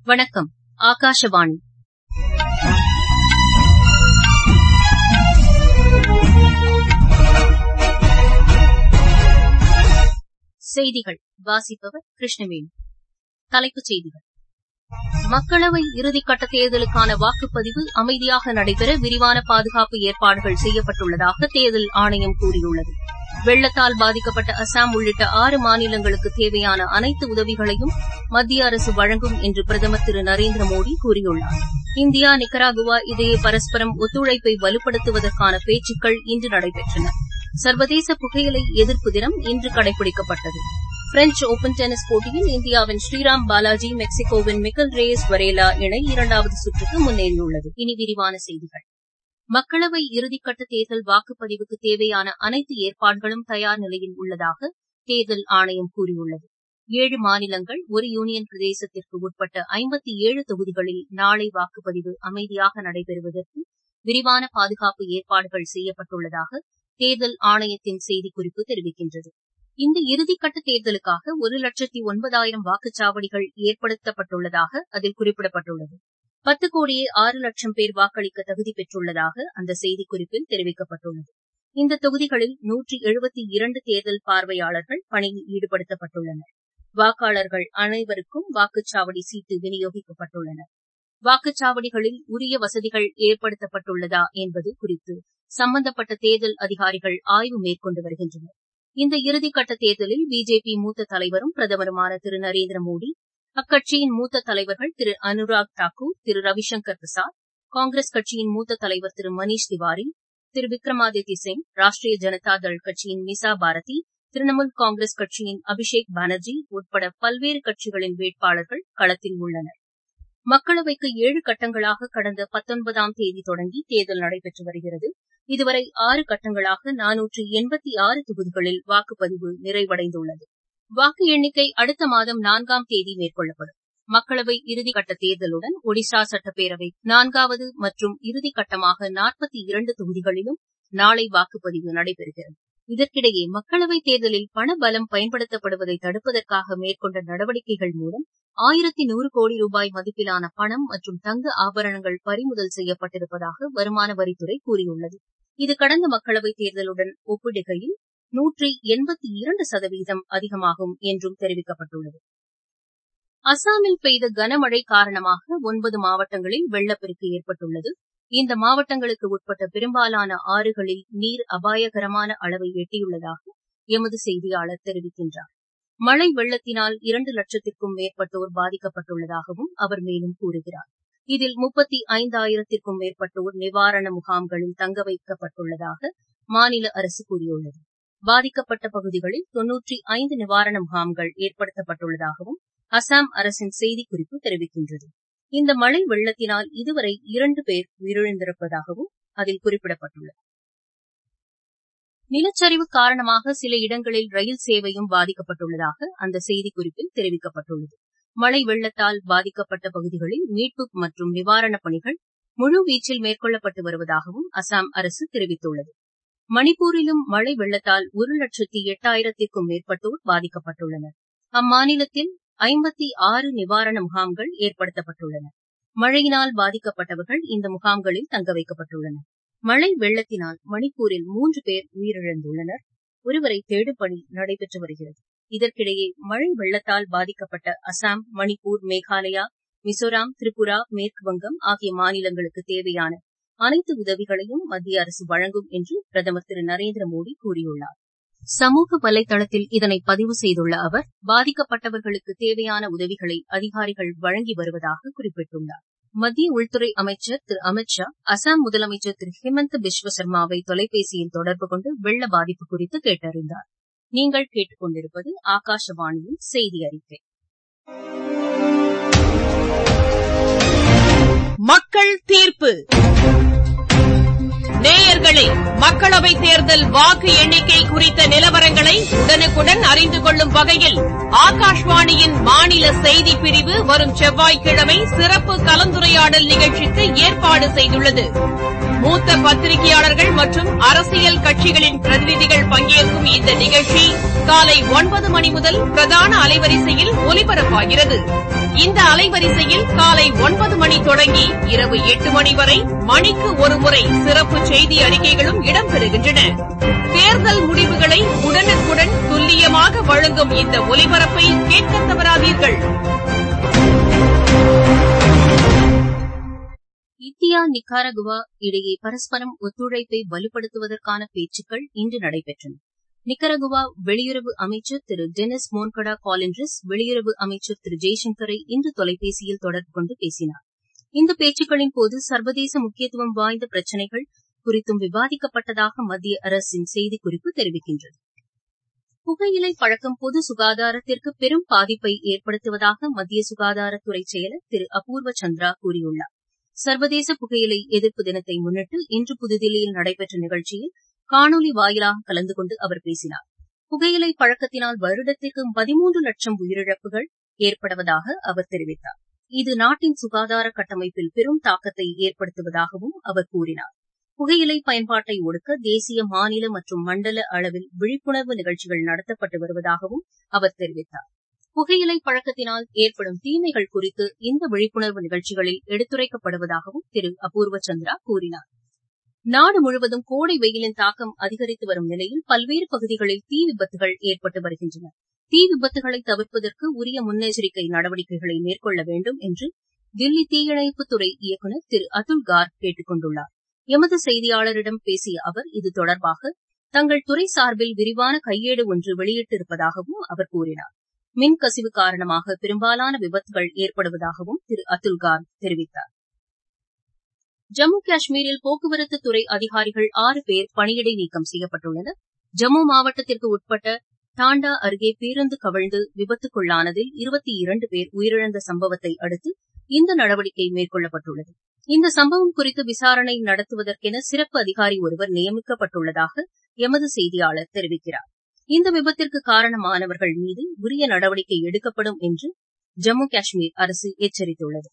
வணக்கம் ஆகாஷவாணி செய்திகள் வாசிப்பவர் கிருஷ்ணவேணி தலைப்புச் செய்திகள் மக்களவை இறுதிக்கட்ட தேர்தலுக்கான வாக்குப்பதிவு அமைதியாக நடைபெற விரிவான பாதுகாப்பு ஏற்பாடுகள் செய்யப்பட்டுள்ளதாக தேர்தல் ஆணையம் கூறியுள்ளது வெள்ளத்தால் பாதிக்கப்பட்ட அசாம் உள்ளிட்ட ஆறு மாநிலங்களுக்கு தேவையான அனைத்து உதவிகளையும் மத்திய அரசு வழங்கும் என்று பிரதமர் திரு நரேந்திர மோடி கூறியுள்ளார் இந்தியா நிக்கராகுவா இடையே பரஸ்பரம் ஒத்துழைப்பை வலுப்படுத்துவதற்கான பேச்சுக்கள் இன்று நடைபெற்றன சர்வதேச புகையிலை எதிர்ப்பு தினம் இன்று கடைபிடிக்கப்பட்டது பிரெஞ்ச் ஒபன் டென்னிஸ் போட்டியில் இந்தியாவின் ஸ்ரீராம் பாலாஜி மெக்சிகோவின் மிக்கல் ரேஸ் வரேலா இணை இரண்டாவது சுற்றுக்கு முன்னேறியுள்ளது இனி விரிவான செய்திகள் மக்களவை இறுதிக்கட்ட தேர்தல் வாக்குப்பதிவுக்கு தேவையான அனைத்து ஏற்பாடுகளும் தயார் நிலையில் உள்ளதாக தேர்தல் ஆணையம் கூறியுள்ளது ஏழு மாநிலங்கள் ஒரு யூனியன் பிரதேசத்திற்கு உட்பட்ட ஐம்பத்தி ஏழு தொகுதிகளில் நாளை வாக்குப்பதிவு அமைதியாக நடைபெறுவதற்கு விரிவான பாதுகாப்பு ஏற்பாடுகள் செய்யப்பட்டுள்ளதாக தேர்தல் ஆணையத்தின் செய்திக்குறிப்பு தெரிவிக்கின்றது இந்த இறுதிக்கட்ட தேர்தலுக்காக ஒரு லட்சத்தி ஒன்பதாயிரம் வாக்குச்சாவடிகள் ஏற்படுத்தப்பட்டுள்ளதாக அதில் குறிப்பிடப்பட்டுள்ளது பத்து கோடியே ஆறு லட்சம் பேர் வாக்களிக்க தகுதி பெற்றுள்ளதாக அந்த செய்திக்குறிப்பில் தெரிவிக்கப்பட்டுள்ளது இந்த தொகுதிகளில் நூற்றி எழுபத்தி இரண்டு தேர்தல் பார்வையாளர்கள் பணியில் ஈடுபடுத்தப்பட்டுள்ளனர் வாக்காளர்கள் அனைவருக்கும் வாக்குச்சாவடி சீட்டு விநியோகிக்கப்பட்டுள்ளன வாக்குச்சாவடிகளில் உரிய வசதிகள் ஏற்படுத்தப்பட்டுள்ளதா என்பது குறித்து சம்பந்தப்பட்ட தேர்தல் அதிகாரிகள் ஆய்வு மேற்கொண்டு வருகின்றனர் இந்த இறுதிக்கட்ட தேர்தலில் பிஜேபி மூத்த தலைவரும் பிரதமருமான திரு நரேந்திர மோடி அக்கட்சியின் மூத்த தலைவர்கள் திரு அனுராக் தாக்கூர் திரு ரவிசங்கர் பிரசாத் காங்கிரஸ் கட்சியின் மூத்த தலைவர் திரு மணீஷ் திவாரி திரு விக்ரமாதித்ய சிங் ராஷ்டிரிய ஜனதா தள் கட்சியின் மிசா பாரதி திரிணாமுல் காங்கிரஸ் கட்சியின் அபிஷேக் பானர்ஜி உட்பட பல்வேறு கட்சிகளின் வேட்பாளர்கள் களத்தில் உள்ளனர் மக்களவைக்கு ஏழு கட்டங்களாக கடந்த பத்தொன்பதாம் தேதி தொடங்கி தேர்தல் நடைபெற்று வருகிறது இதுவரை ஆறு கட்டங்களாக நானூற்று எண்பத்தி ஆறு தொகுதிகளில் வாக்குப்பதிவு நிறைவடைந்துள்ளது வாக்கு எண்ணிக்கை அடுத்த மாதம் நான்காம் தேதி மேற்கொள்ளப்படும் மக்களவை இறுதிக்கட்ட தேர்தலுடன் ஒடிசா சட்டப்பேரவை நான்காவது மற்றும் இறுதிக்கட்டமாக நாற்பத்தி இரண்டு தொகுதிகளிலும் நாளை வாக்குப்பதிவு நடைபெறுகிறது இதற்கிடையே மக்களவைத் தேர்தலில் பணபலம் பயன்படுத்தப்படுவதை தடுப்பதற்காக மேற்கொண்ட நடவடிக்கைகள் மூலம் ஆயிரத்தி நூறு கோடி ரூபாய் மதிப்பிலான பணம் மற்றும் தங்க ஆபரணங்கள் பறிமுதல் செய்யப்பட்டிருப்பதாக வருமான வரித்துறை கூறியுள்ளது இது கடந்த மக்களவைத் தேர்தலுடன் ஒப்பிடுகையில் நூற்றி எண்பத்தி இரண்டு சதவீதம் அதிகமாகும் என்றும் தெரிவிக்கப்பட்டுள்ளது அசாமில் பெய்த கனமழை காரணமாக ஒன்பது மாவட்டங்களில் வெள்ளப்பெருக்கு ஏற்பட்டுள்ளது இந்த மாவட்டங்களுக்கு உட்பட்ட பெரும்பாலான ஆறுகளில் நீர் அபாயகரமான அளவை எட்டியுள்ளதாக எமது செய்தியாளர் தெரிவிக்கின்றார் மழை வெள்ளத்தினால் இரண்டு லட்சத்திற்கும் மேற்பட்டோர் பாதிக்கப்பட்டுள்ளதாகவும் அவர் மேலும் கூறுகிறார் இதில் முப்பத்தி ஐந்தாயிரத்திற்கும் மேற்பட்டோர் நிவாரண முகாம்களில் தங்க வைக்கப்பட்டுள்ளதாக மாநில அரசு கூறியுள்ளது பாதிக்கப்பட்ட பகுதிகளில் தொன்னூற்றி ஐந்து நிவாரண முகாம்கள் ஏற்படுத்தப்பட்டுள்ளதாகவும் அசாம் அரசின் செய்திக்குறிப்பு தெரிவிக்கின்றது இந்த மழை வெள்ளத்தினால் இதுவரை இரண்டு பேர் உயிரிழந்திருப்பதாகவும் அதில் குறிப்பிடப்பட்டுள்ளது நிலச்சரிவு காரணமாக சில இடங்களில் ரயில் சேவையும் பாதிக்கப்பட்டுள்ளதாக அந்த செய்திக்குறிப்பில் தெரிவிக்கப்பட்டுள்ளது மழை வெள்ளத்தால் பாதிக்கப்பட்ட பகுதிகளில் மீட்பு மற்றும் நிவாரணப் பணிகள் முழுவீச்சில் மேற்கொள்ளப்பட்டு வருவதாகவும் அசாம் அரசு தெரிவித்துள்ளது மணிப்பூரிலும் மழை வெள்ளத்தால் ஒரு லட்சத்தி எட்டாயிரத்திற்கும் மேற்பட்டோர் பாதிக்கப்பட்டுள்ளனர் அம்மாநிலத்தில் ஐம்பத்தி ஆறு நிவாரண முகாம்கள் ஏற்படுத்தப்பட்டுள்ளன மழையினால் பாதிக்கப்பட்டவர்கள் இந்த முகாம்களில் தங்க வைக்கப்பட்டுள்ளனர் மழை வெள்ளத்தினால் மணிப்பூரில் மூன்று பேர் உயிரிழந்துள்ளனர் ஒருவரை தேடும் பணி நடைபெற்று வருகிறது இதற்கிடையே மழை வெள்ளத்தால் பாதிக்கப்பட்ட அசாம் மணிப்பூர் மேகாலயா மிசோராம் திரிபுரா மேற்குவங்கம் ஆகிய மாநிலங்களுக்கு தேவையான அனைத்து உதவிகளையும் மத்திய அரசு வழங்கும் என்று பிரதமர் திரு நரேந்திர மோடி கூறியுள்ளார் சமூக வலைதளத்தில் இதனை பதிவு செய்துள்ள அவர் பாதிக்கப்பட்டவர்களுக்கு தேவையான உதவிகளை அதிகாரிகள் வழங்கி வருவதாக குறிப்பிட்டுள்ளார் மத்திய உள்துறை அமைச்சர் திரு அமித் ஷா அசாம் முதலமைச்சர் திரு ஹிமந்த பிஸ்வ சர்மாவை தொலைபேசியில் தொடர்பு கொண்டு வெள்ள பாதிப்பு குறித்து கேட்டறிந்தார் நீங்கள் கேட்டுக்கொண்டிருப்பது ஆகாஷவாணியின் செய்தி அறிக்கை மக்கள் தீர்ப்பு நேயர்களே மக்களவைத் தேர்தல் வாக்கு எண்ணிக்கை குறித்த நிலவரங்களை உடனுக்குடன் அறிந்து கொள்ளும் வகையில் ஆகாஷ்வாணியின் மாநில செய்திப் பிரிவு வரும் செவ்வாய்க்கிழமை சிறப்பு கலந்துரையாடல் நிகழ்ச்சிக்கு ஏற்பாடு செய்துள்ளது மூத்த பத்திரிகையாளர்கள் மற்றும் அரசியல் கட்சிகளின் பிரதிநிதிகள் பங்கேற்கும் இந்த நிகழ்ச்சி காலை ஒன்பது மணி முதல் பிரதான அலைவரிசையில் ஒலிபரப்பாகிறது இந்த அலைவரிசையில் காலை ஒன்பது மணி தொடங்கி இரவு எட்டு மணி வரை மணிக்கு ஒருமுறை சிறப்பு செய்தி அறிக்கைகளும் இடம்பெறுகின்றன தேர்தல் முடிவுகளை உடனுக்குடன் துல்லியமாக வழங்கும் இந்த ஒலிபரப்பை கேட்க தவறாதீர்கள் இந்தியா நிக்காரகுவா இடையே பரஸ்பரம் ஒத்துழைப்பை வலுப்படுத்துவதற்கான பேச்சுக்கள் இன்று நடைபெற்றன நிக்கரகுவா வெளியுறவு அமைச்சர் திரு டெனிஸ் மோன்கடா காலின்ட்ரிஸ் வெளியுறவு அமைச்சர் திரு ஜெய்சங்கரை இன்று தொலைபேசியில் தொடர்பு கொண்டு பேசினார் இந்த பேச்சுக்களின் போது சர்வதேச முக்கியத்துவம் வாய்ந்த பிரச்சினைகள் குறித்தும் விவாதிக்கப்பட்டதாக மத்திய அரசின் செய்திக்குறிப்பு தெரிவிக்கின்றது புகையிலை பழக்கம் பொது சுகாதாரத்திற்கு பெரும் பாதிப்பை ஏற்படுத்துவதாக மத்திய சுகாதாரத்துறை செயலர் திரு அபூர்வ சந்திரா கூறியுள்ளார் சர்வதேச புகையிலை எதிர்ப்பு தினத்தை முன்னிட்டு இன்று புதுதில்லியில் நடைபெற்ற நிகழ்ச்சியில் காணொலி வாயிலாக கலந்து கொண்டு அவர் பேசினார் புகையிலை பழக்கத்தினால் வருடத்திற்கு பதிமூன்று லட்சம் உயிரிழப்புகள் ஏற்படுவதாக அவர் தெரிவித்தார் இது நாட்டின் சுகாதார கட்டமைப்பில் பெரும் தாக்கத்தை ஏற்படுத்துவதாகவும் அவர் கூறினார் புகையிலை பயன்பாட்டை ஒடுக்க தேசிய மாநில மற்றும் மண்டல அளவில் விழிப்புணர்வு நிகழ்ச்சிகள் நடத்தப்பட்டு வருவதாகவும் அவர் தெரிவித்தார் புகையிலை பழக்கத்தினால் ஏற்படும் தீமைகள் குறித்து இந்த விழிப்புணர்வு நிகழ்ச்சிகளில் எடுத்துரைக்கப்படுவதாகவும் திரு அபூர்வ சந்திரா கூறினார் நாடு முழுவதும் கோடை வெயிலின் தாக்கம் அதிகரித்து வரும் நிலையில் பல்வேறு பகுதிகளில் தீ விபத்துகள் ஏற்பட்டு வருகின்றன தீ விபத்துகளை தவிர்ப்பதற்கு உரிய முன்னெச்சரிக்கை நடவடிக்கைகளை மேற்கொள்ள வேண்டும் என்று தில்லி தீயணைப்புத்துறை இயக்குநர் திரு அதுல் கார்க் கேட்டுக் கொண்டுள்ளார் எமது செய்தியாளரிடம் பேசிய அவர் இது தொடர்பாக தங்கள் துறை சார்பில் விரிவான கையேடு ஒன்று வெளியிட்டிருப்பதாகவும் அவர் கூறினார் மின் கசிவு காரணமாக பெரும்பாலான விபத்துகள் ஏற்படுவதாகவும் திரு அதுல் கார்க் தெரிவித்தார் ஜம்மு காஷ்மீரில் போக்குவரத்து துறை அதிகாரிகள் ஆறு பேர் பணியிடை நீக்கம் செய்யப்பட்டுள்ளனர் ஜம்மு மாவட்டத்திற்கு உட்பட்ட டாண்டா அருகே பேருந்து கவிழ்ந்து விபத்துக்குள்ளானதில் இருபத்தி இரண்டு பேர் உயிரிழந்த சம்பவத்தை அடுத்து இந்த நடவடிக்கை மேற்கொள்ளப்பட்டுள்ளது இந்த சம்பவம் குறித்து விசாரணை நடத்துவதற்கென சிறப்பு அதிகாரி ஒருவர் நியமிக்கப்பட்டுள்ளதாக எமது செய்தியாளர் தெரிவிக்கிறார் இந்த விபத்திற்கு காரணமானவர்கள் மீது உரிய நடவடிக்கை எடுக்கப்படும் என்று ஜம்மு காஷ்மீர் அரசு எச்சரித்துள்ளது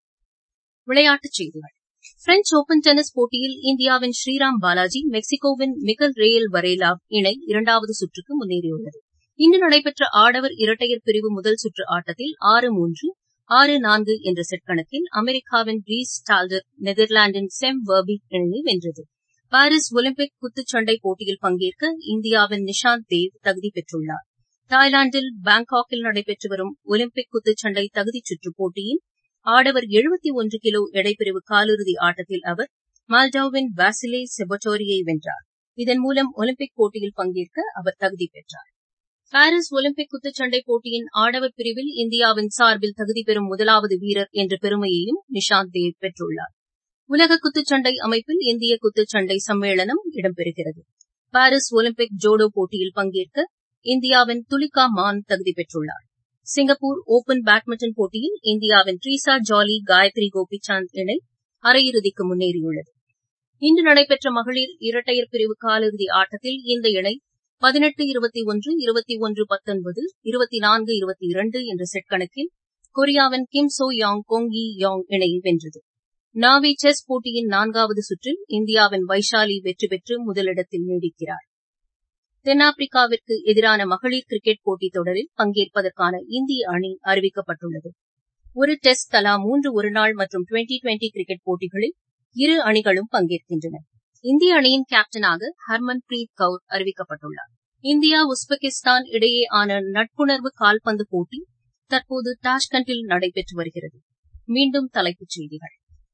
விளையாட்டுச் செய்திகள் பிரெஞ்ச் ஓபன் டென்னிஸ் போட்டியில் இந்தியாவின் ஸ்ரீராம் பாலாஜி மெக்சிகோவின் மிகல் ரேயல் வரேலா இணை இரண்டாவது சுற்றுக்கு முன்னேறியுள்ளது இன்று நடைபெற்ற ஆடவர் இரட்டையர் பிரிவு முதல் சுற்று ஆட்டத்தில் ஆறு மூன்று ஆறு நான்கு என்ற செட் கணக்கில் அமெரிக்காவின் ரீஸ் டால்டர் நெதர்லாந்தின் செம் வர்பி இணையை வென்றது பாரிஸ் ஒலிம்பிக் குத்துச்சண்டை போட்டியில் பங்கேற்க இந்தியாவின் நிஷாந்த் தேவ் தகுதி பெற்றுள்ளார் தாய்லாந்தில் பாங்காக்கில் நடைபெற்று வரும் ஒலிம்பிக் குத்துச்சண்டை தகுதிச் சுற்றுப் போட்டியின் ஆடவர் எழுபத்தி ஒன்று கிலோ எடைப்பிரிவு காலிறுதி ஆட்டத்தில் அவர் மால்டாவின் வாசிலே செபட்டோரியை வென்றார் இதன் மூலம் ஒலிம்பிக் போட்டியில் பங்கேற்க அவர் தகுதி பெற்றார் பாரிஸ் ஒலிம்பிக் குத்துச்சண்டை போட்டியின் ஆடவர் பிரிவில் இந்தியாவின் சார்பில் தகுதி பெறும் முதலாவது வீரர் என்ற பெருமையையும் நிஷாந்த் தேவ் பெற்றுள்ளார் உலக குத்துச்சண்டை அமைப்பில் இந்திய குத்துச்சண்டை சம்மேளனம் இடம்பெறுகிறது பாரிஸ் ஒலிம்பிக் ஜோடோ போட்டியில் பங்கேற்க இந்தியாவின் துலிகா மான் தகுதி பெற்றுள்ளார் சிங்கப்பூர் ஓபன் பேட்மிண்டன் போட்டியில் இந்தியாவின் ட்ரீசா ஜாலி காயத்ரி கோபிசாந்த் இணை அரையிறுதிக்கு முன்னேறியுள்ளது இன்று நடைபெற்ற மகளிர் இரட்டையர் பிரிவு காலிறுதி ஆட்டத்தில் இந்த இணை பதினெட்டு இருபத்தி ஒன்று இருபத்தி ஒன்று பத்தொன்பது இருபத்தி நான்கு இருபத்தி இரண்டு என்ற செட் கணக்கில் கொரியாவின் கிம் சோ யாங் கோங்கி யாங் இணையை வென்றது நாவி செஸ் போட்டியின் நான்காவது சுற்றில் இந்தியாவின் வைஷாலி வெற்றி பெற்று முதலிடத்தில் நீடிக்கிறார் தென்னாப்பிரிக்காவிற்கு எதிரான மகளிர் கிரிக்கெட் போட்டித் தொடரில் பங்கேற்பதற்கான இந்திய அணி அறிவிக்கப்பட்டுள்ளது ஒரு டெஸ்ட் தலா மூன்று ஒருநாள் மற்றும் டுவெண்டி டுவெண்டி கிரிக்கெட் போட்டிகளில் இரு அணிகளும் பங்கேற்கின்றன இந்திய அணியின் கேப்டனாக ஹர்மன் பிரீத் கவுர் அறிவிக்கப்பட்டுள்ளார் இந்தியா உஸ்பெகிஸ்தான் இடையேயான நட்புணர்வு கால்பந்து போட்டி தற்போது டாஷ்கண்டில் நடைபெற்று வருகிறது மீண்டும் தலைப்புச் செய்திகள்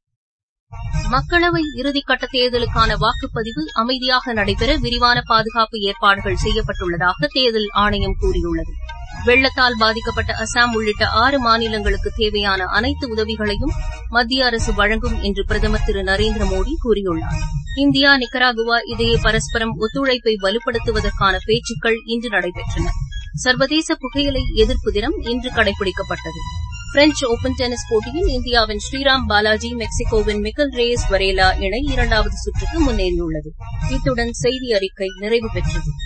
மக்களவை இறுதிக்கட்ட தேர்தலுக்கான வாக்குப்பதிவு அமைதியாக நடைபெற விரிவான பாதுகாப்பு ஏற்பாடுகள் செய்யப்பட்டுள்ளதாக தேர்தல் ஆணையம் கூறியுள்ளது வெள்ளத்தால் பாதிக்கப்பட்ட அசாம் உள்ளிட்ட ஆறு மாநிலங்களுக்கு தேவையான அனைத்து உதவிகளையும் மத்திய அரசு வழங்கும் என்று பிரதமர் திரு நரேந்திர மோடி கூறியுள்ளார் இந்தியா நிக்கராகுவா இடையே பரஸ்பரம் ஒத்துழைப்பை வலுப்படுத்துவதற்கான பேச்சுக்கள் இன்று நடைபெற்றன சர்வதேச புகையிலை எதிர்ப்பு தினம் இன்று கடைபிடிக்கப்பட்டது பிரெஞ்ச் ஓபன் டென்னிஸ் போட்டியில் இந்தியாவின் ஸ்ரீராம் பாலாஜி மெக்சிகோவின் மிக்கல் ரேஸ் வரேலா இணை இரண்டாவது சுற்றுக்கு முன்னேறியுள்ளது இத்துடன் செய்தி அறிக்கை நிறைவு பெற்றது